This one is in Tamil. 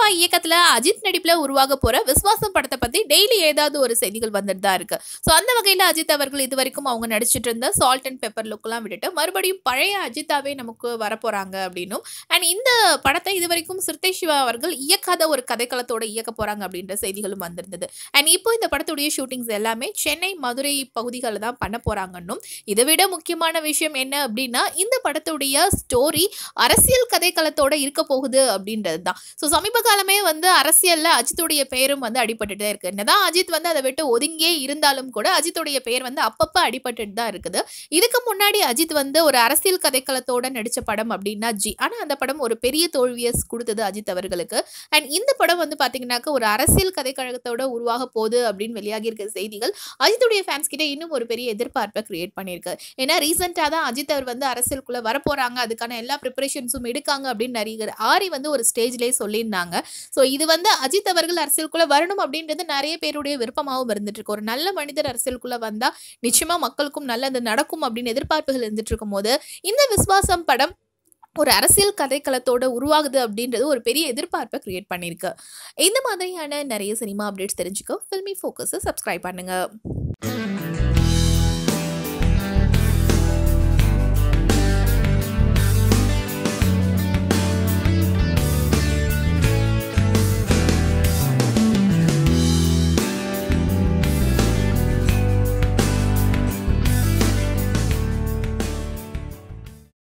சிவா இயக்கத்துல அஜித் நடிப்புல உருவாக போற விஸ்வாசம் படத்தை பத்தி டெய்லி ஏதாவது ஒரு செய்திகள் வந்துட்டு தான் இருக்கு ஸோ அந்த வகையில அஜித் அவர்கள் இது வரைக்கும் அவங்க நடிச்சிட்டு இருந்த சால்ட் அண்ட் பெப்பர் லுக்கெல்லாம் விட்டுட்டு மறுபடியும் பழைய அஜித்தாவே நமக்கு வரப்போறாங்க அப்படின்னும் அண்ட் இந்த படத்தை இது வரைக்கும் சிறுத்தை சிவா அவர்கள் இயக்காத ஒரு கதைக்களத்தோட இயக்க போறாங்க அப்படின்ற செய்திகளும் வந்திருந்தது அண்ட் இப்போ இந்த படத்துடைய ஷூட்டிங்ஸ் எல்லாமே சென்னை மதுரை பகுதிகளில் தான் பண்ண போறாங்கன்னும் இதை விட முக்கியமான விஷயம் என்ன அப்படின்னா இந்த படத்துடைய ஸ்டோரி அரசியல் கதைக்களத்தோட இருக்க போகுது அப்படின்றது தான் ஸோ சமீப காலமே வந்து அரசியல்ல அஜித்துடைய பெயரும் வந்து அடிபட்டுட்டே இருக்கு என்னதான் அஜித் வந்து அதை விட்டு ஒதுங்கியே இருந்தாலும் கூட அஜித்துடைய பெயர் வந்து அப்பப்போ அடிபட்டுட்டு தான் இருக்குது இதுக்கு முன்னாடி அஜித் வந்து ஒரு அரசியல் கதைக்களத்தோட நடிச்ச படம் அப்படின்னா ஜி ஆனா அந்த படம் ஒரு பெரிய தோல்வியை கொடுத்தது அஜித் அவர்களுக்கு அண்ட் இந்த படம் வந்து பாத்தீங்கன்னாக்க ஒரு அரசியல் கதைக்கழகத்தோட உருவாக போகுது அப்படின்னு வெளியாகி இருக்க செய்திகள் அஜித்துடைய ஃபேன்ஸ் கிட்ட இன்னும் ஒரு பெரிய எதிர்பார்ப்பை கிரியேட் பண்ணியிருக்கு ஏன்னா ரீசெண்டாக தான் அஜித் அவர் வந்து அரசியலுக்குள்ள வரப்போறாங்க அதுக்கான எல்லா ப்ரிப்பரேஷன்ஸும் எடுக்காங்க அப்படின்னு நடிகர் ஆரி வந்து ஒரு ஸ்டேஜ்லேயே சொல்லியிருந்தாங்க ஸோ இது வந்து அஜித் அவர்கள் அரசியலுக்குள்ள வரணும் அப்படின்றது நிறைய பேருடைய விருப்பமாகவும் இருந்துட்டு இருக்கு ஒரு நல்ல மனிதர் அரசியலுக்குள்ள வந்தா நிச்சயமா மக்களுக்கும் நல்லது நடக்கும் அப்படின்னு எதிர்பார்ப்புகள் இருந்துட்டு இருக்கும் போது இந்த விஸ்வாசம் படம் ஒரு அரசியல் கதைக்களத்தோட உருவாகுது அப்படின்றது ஒரு பெரிய எதிர்பார்ப்பை கிரியேட் பண்ணியிருக்கு இந்த மாதிரியான நிறைய சினிமா அப்டேட்ஸ் தெரிஞ்சுக்க ஃபில்மி ஃபோக்கஸை சப்ஸ்கிரைப் பண்ணுங்க